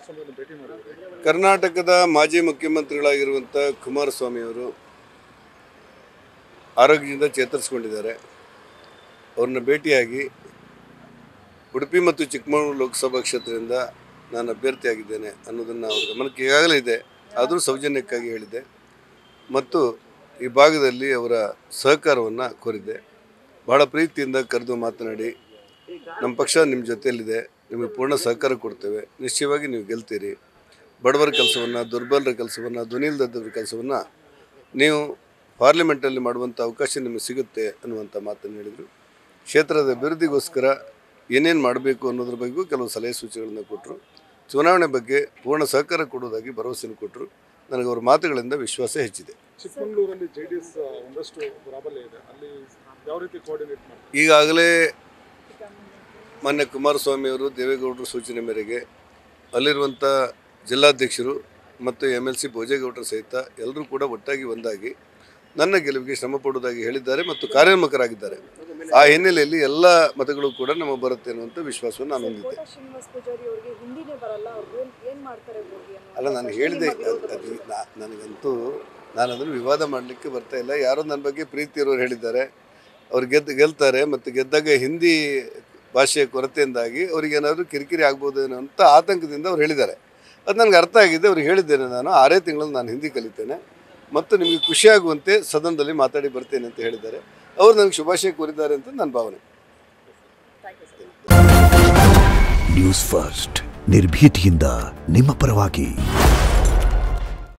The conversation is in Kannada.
ಕುಮಾರಸ್ವಾಮಿ ಅವರನ್ನು ಭೇಟಿ ಮಾಡಿದ್ದಾರೆ ಕರ್ನಾಟಕದ ಮಾಜಿ ಮುಖ್ಯಮಂತ್ರಿಗಳಾಗಿರುವಂಥ ಕುಮಾರಸ್ವಾಮಿ ಅವರು ಆರೋಗ್ಯದಿಂದ ಚೇತರಿಸ್ಕೊಂಡಿದ್ದಾರೆ ಅವ್ರನ್ನ ಭೇಟಿಯಾಗಿ ಉಡುಪಿ ಮತ್ತು ಚಿಕ್ಕಮಗಳೂರು ಲೋಕಸಭಾ ಕ್ಷೇತ್ರದಿಂದ ನಾನು ಅಭ್ಯರ್ಥಿಯಾಗಿದ್ದೇನೆ ಅನ್ನೋದನ್ನು ಅವ್ರ ಗಮನಕ್ಕೆ ಈಗಾಗಲೇ ಇದೆ ಆದರೂ ಸೌಜನ್ಯಕ್ಕಾಗಿ ಹೇಳಿದೆ ಮತ್ತು ಈ ಭಾಗದಲ್ಲಿ ಅವರ ಸಹಕಾರವನ್ನು ಕೋರಿದ್ದೆ ಬಹಳ ಪ್ರೀತಿಯಿಂದ ಕರೆದು ಮಾತನಾಡಿ ನಮ್ಮ ಪಕ್ಷ ನಿಮ್ಮ ಜೊತೆಯಲ್ಲಿದೆ ನಿಮಗೆ ಪೂರ್ಣ ಸಹಕಾರ ಕೊಡ್ತೇವೆ ನಿಶ್ಚಯವಾಗಿ ನೀವು ಗೆಲ್ತೀರಿ ಬಡವರ ಕೆಲಸವನ್ನು ದುರ್ಬಲರ ಕೆಲಸವನ್ನು ಧ್ವನಿಲ್ದದ್ದವ್ರ ಕೆಲಸವನ್ನು ನೀವು ಪಾರ್ಲಿಮೆಂಟಲ್ಲಿ ಮಾಡುವಂಥ ಅವಕಾಶ ನಿಮಗೆ ಸಿಗುತ್ತೆ ಅನ್ನುವಂಥ ಮಾತನ್ನು ಹೇಳಿದರು ಕ್ಷೇತ್ರದ ಅಭಿವೃದ್ಧಿಗೋಸ್ಕರ ಏನೇನು ಮಾಡಬೇಕು ಅನ್ನೋದ್ರ ಬಗ್ಗೆಯೂ ಕೆಲವು ಸಲಹೆ ಸೂಚನೆಗಳನ್ನು ಕೊಟ್ಟರು ಚುನಾವಣೆ ಬಗ್ಗೆ ಪೂರ್ಣ ಸಹಕಾರ ಕೊಡುವುದಾಗಿ ಭರವಸೆಯನ್ನು ಕೊಟ್ಟರು ನನಗೆ ಅವರ ಮಾತುಗಳಿಂದ ವಿಶ್ವಾಸ ಹೆಚ್ಚಿದೆ ಚಿಕ್ಕಮಗಳೂರಲ್ಲಿ ಜೆ ಡಿ ಎಸ್ ಒಂದಷ್ಟು ಪ್ರಾಬಲ್ಯ ಇದೆ ಅಲ್ಲಿ ಯಾವ ರೀತಿ ಕೋಆರ್ಡಿನೇಟ್ ಮಾಡ್ತಾರೆ ಈಗಾಗಲೇ ಮಾನ್ಯ ಕುಮಾರಸ್ವಾಮಿ ಅವರು ದೇವೇಗೌಡರ ಸೂಚನೆ ಮೇರೆಗೆ ಅಲ್ಲಿರುವಂಥ ಜಿಲ್ಲಾಧ್ಯಕ್ಷರು ಮತ್ತು ಎಮ್ ಎಲ್ ಸಿ ಭೋಜೇಗೌಡರ ಸಹಿತ ಎಲ್ಲರೂ ಕೂಡ ಒಟ್ಟಾಗಿ ಒಂದಾಗಿ ನನ್ನ ಗೆಲುವಿಗೆ ಶ್ರಮ ಪಡುವುದಾಗಿ ಹೇಳಿದ್ದಾರೆ ಮತ್ತು ಕಾರ್ಯೋನ್ಮುಖರಾಗಿದ್ದಾರೆ ಆ ಹಿನ್ನೆಲೆಯಲ್ಲಿ ಎಲ್ಲ ಮತಗಳು ಕೂಡ ನಮಗೆ ಬರುತ್ತೆ ಅನ್ನುವಂಥ ವಿಶ್ವಾಸವನ್ನು ನಾನು ಹೊಂದಿದ್ದೆ ಕೋಟಾ ಶ್ರೀನಿವಾಸ್ ಪೂಜಾರಿ ಅವರಿಗೆ ಹಿಂದಿನೇ ಬರಲ್ಲ ಅವ್ರು ಏನ್ ಏನ್ ಮಾಡ್ತಾರೆ ಹೋಗಿ ಅನ್ನೋ ಅಲ್ಲ ನಾನು ಪ್ರಶ್ನೆ ಹೇಳಿದೆ ನಿಮ್ಮ ವಿರೋಧ ಅದು ನಾ- ನನಗಂತೂ ನಾನು ಅದನ್ನು ವಿವಾದ ಮಾಡಲಿಕ್ಕೆ ಬರ್ತಾ ಇಲ್ಲ ಯಾರೋ ನನ್ನ ಬಗ್ಗೆ ಪ್ರೀತಿ ಇರೋರು ಹೇಳಿದ್ದಾರೆ ಅವ್ರು ಗೆದ್ದು ಗೆಲ್ತಾರೆ ಮತ್ತು ಗೆದ್ದಾಗ ಹಿಂದಿ ಭಾಷೆಯ ಕೊರತೆಯಿಂದಾಗಿ ಅವ್ರಿಗೇನಾದರೂ ಕಿರಿಕಿರಿ ಆಗ್ಬೋದೇನೋ ಅಂತ ಆತಂಕದಿಂದ ಅವ್ರು ಹೇಳಿದ್ದಾರೆ ಅದು ನನಗೆ ಅರ್ಥ ಆಗಿದೆ ಅವ್ರಿಗೆ ಹೇಳಿದ್ದೇನೆ ನಾನು ಆರೇ ತಿಂಗಳಲ್ಲಿ ನಾನು ಹಿಂದಿ ಕಲಿತೇನೆ ಮತ್ತು ನಿಮಗೆ ಖುಷಿಯಾಗುವಂತೆ ಸದನದಲ್ಲಿ ಮಾತಾಡಿ ಬರ್ತೇನೆ ಅಂತ ಹೇಳಿದ್ದಾರೆ ಅವ್ರು ನನಗೆ ಶುಭಾಶಯ ಕೋರಿದ್ದಾರೆ ಅಂತ ನನ್ನ ಭಾವನೆ Thank you, sir. News first ನಿರ್ಭೀತಿಯಿಂದ ನಿಮ್ಮ ಪರವಾಗಿ